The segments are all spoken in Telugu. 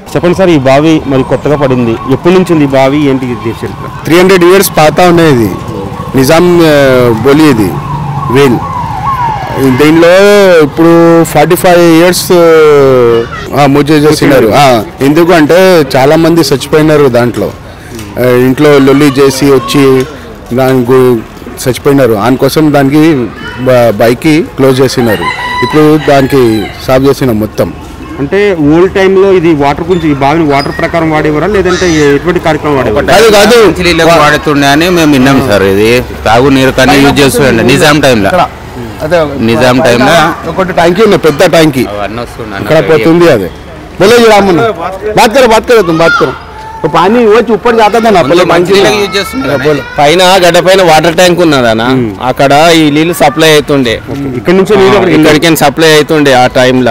చెప్పండి సార్ ఈ బావి మరి కొత్తగా పడింది ఎప్పటి నుంచి ఉంది ఈ బావి ఏంటి ఇది చరిత్ర త్రీ హండ్రెడ్ ఇయర్స్ పాత ఉన్నాయి ఇది నిజాం ఆ, బోలి ఇది వేల్ దీనిలో ఇప్పుడు ఫార్టీ ఫైవ్ ఇయర్స్ మూజ చేసినారు ఆ, ఎందుకు అంటే చాలా మంది చచ్చిపోయినారు దాంట్లో ఆ, ఇంట్లో లొల్లి చేసి వచ్చి దాని గు- చచ్చిపోయినారు దానికోసం దానికి బ- బైక్కి క్లోజ్ చేసినారు ఇప్పుడు దానికి సాఫ్ చేసినాం మొత్తం అంటే ఓల్డ్ టైంలో ఇది వాటర్ గురించి ఈ బావిని వాటర్ ప్రకారం వాడేవారా లేదంటే ఎటువంటి కార్యక్రమం వాడేవారు కాదు కాదు మంచినీళ్ళకి వాడుతుండే అని మేము విన్నాం సార్ ఇది తాగునీరు కానీ యూజ్ చేస్తుండే నిజాం టైంలో అదే నిజాం టైంలో ఒకటి ట్యాంకీ ఉన్నాయి పెద్ద ట్యాంకీ అవన్నీ వస్తుండే ఇక్కడ పోతుంది అదే बोलो जी रामन बात करो बात करो तुम बात करो तो पानी वो ऊपर जाता था ना पहले మంచినీళ్ళకి యూజ్ చేస్తుండే పైన గడ్డ పైన వాటర్ ట్యాంక్ ఉన్నదన్న అక్కడ ఈ నీళ్లు సప్లై అవుతుండే ఇక్కడ నుంచి నీళ్ళు అక్కడికి ఇక్కడికి సప్లై అవుతుండే ఆ టైంలో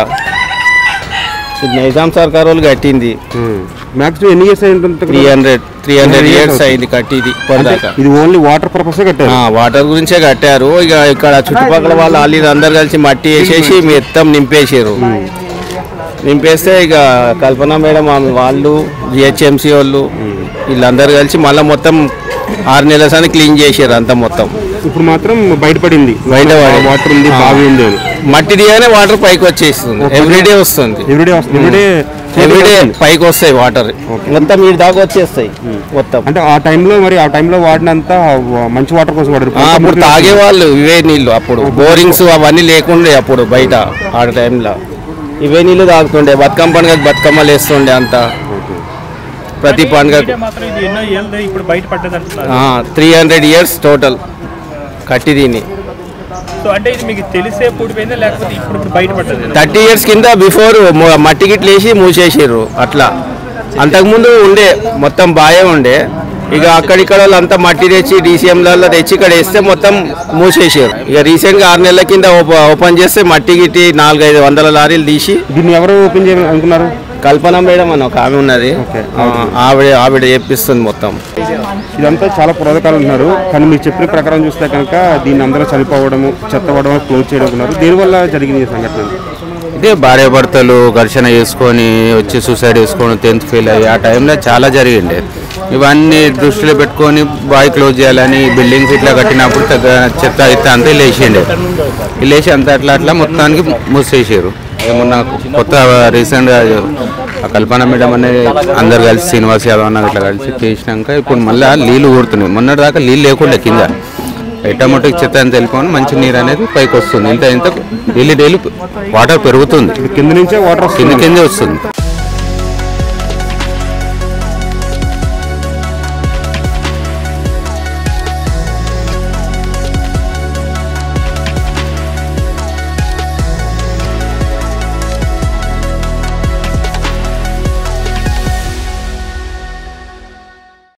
నైజాం సర్కార్ వాళ్ళు కట్టింది మ్యాక్సిమం ఎన్ని ఇయర్స్ అయింది three hundred three hundred years అయింది కట్టిది ఇప్పటిదాకా ఇది ఓన్లీ వాటర్ పర్పస్ కట్టారు ఆ, వాటర్ గురించే కట్టారు ఇక ఇక్కడ చుట్టుపక్కల వాళ్ళు వాళ్ళు అందరు కలిసి మట్టి వేసేసి మొత్తం నింపేసారు నింపేస్తే ఇక కల్పన మేడం ఆమె వాళ్ళు జిహెచ్ఎంసీ వాళ్ళు వీళ్ళందరూ కలిసి మళ్ళీ మొత్తం ఆరు నెలల సార్లు క్లీన్ చేసారు అంతా మొత్తం ఇప్పుడు మాత్రం బయటపడింది బయటపడింది. వాటర్ ఉంది బావి ఉంది అని మట్టి దిగానే వాటర్ పైకి వచ్చేస్తుంది ఎవ్రీడే వస్తుంది ఎవ్రీడే వస్తుంది ఎవ్రీడే ఎవ్రీడే పైకి వస్తాయి వాటర్ మొత్తం ఈ దాకా వచ్చేస్తాయి మొత్తం అంటే ఆ టైంలో మరి ఆ టైంలో వాడినంత మంచి వాటర్ కోసం వాడారు ఆ, అప్పుడు తాగేవాళ్ళు ఇవే నీళ్ళు అప్పుడు బోరింగ్స్ అవన్నీ లేకుండే అప్పుడు బయట ఆ టైంలో ఇవే నీళ్ళు తాగుతుండే బతుకమ్మ పండుగ బతుకమ్మలు వేస్తుండే అంతా ప్రతి పండుగ మాత్రం ఇది ఎన్నో ఏళ్ళు ఇప్పుడు బయట పడ్డది అంటున్నారు త్రీ హండ్రెడ్ ఇయర్స్ టోటల్ కట్టి దీన్ని సో అంటే ఇది మీకు తెలిసే పూడిపోయిందా లేకపోతే ఇప్పుడు ఇప్పుడు బయట పడ్డది థర్టీ ఇయర్స్ కింద బిఫోర్ మట్టి గిట్లు వేసి మూసేసారు అట్లా అంతకుముందు ఉండే మొత్తం బాయే ఉండే ఇక అక్కడిక్కడ వాళ్ళంతా మట్టి తెచ్చి డీసీఎంలలో తెచ్చి ఇక్కడ వేస్తే మొత్తం మూసేసారు ఇక రీసెంట్గా ఆరు నెలల కింద ఓప- ఓపెన్ చేస్తే మట్టి గిట్టి నాలుగైదు వందల లారీలు తీసి దీన్ని ఎవరు ఓపెన్ చేయాలని అనుకున్నారు కల్పన మేడం అని ఒక ఆమె ఉన్నది ఆ, ఆవిడ ఆవిడ చేపిస్తుంది మొత్తం ఇదంతా చాలా పురాతకాలు ఉన్నారు కానీ మీరు చెప్పిన ప్రకారం చూస్తే కనుక దీన్ని అందరూ చనిపోవడము చెత్త పడడం క్లోజ్ చేయడం ఉన్నారు దీనివల్ల జరిగింది ఈ సంఘటన ఇదే భార్య భర్తలు ఘర్షణ చేసుకొని వచ్చి సూసైడ్ చేసుకొని టెన్త్ ఫెయిల్ అయ్యి ఆ టైంలో చాలా జరిగిండే ఇవన్నీ దృష్టిలో పెట్టుకొని బాయ్ క్లోజ్ చేయాలని బిల్డింగ్స్ ఇట్లా కట్టినప్పుడు తగ్గ చెత్త ఇత్త అంతా లేచిండే లేచి అంతా అట్లా అట్లా మొత్తానికి మూసేసారు ఏమన్నా కొత్త రీసెంట్గా ఆ కల్పన మేడం అనేది అందరు కలిసి శ్రీనివాస్ యాదవ్ అన్న ఇట్లా కలిసి చేసినాక ఇప్పుడు మళ్ళీ నీళ్లు ఊరుతున్నాయి మొన్నటి దాకా నీళ్ళు లేకుండా కింద ఆటోమేటిక్ చెత్త అంతా వెళ్ళిపోయి మంచి నీరు అనేది పైకి వస్తుంది ఇంత ఇంత డైలీ డైలీ వాటర్ పెరుగుతుంది కింద నుంచే వాటర్ కింద వస్తుంది కిందే వస్తుంది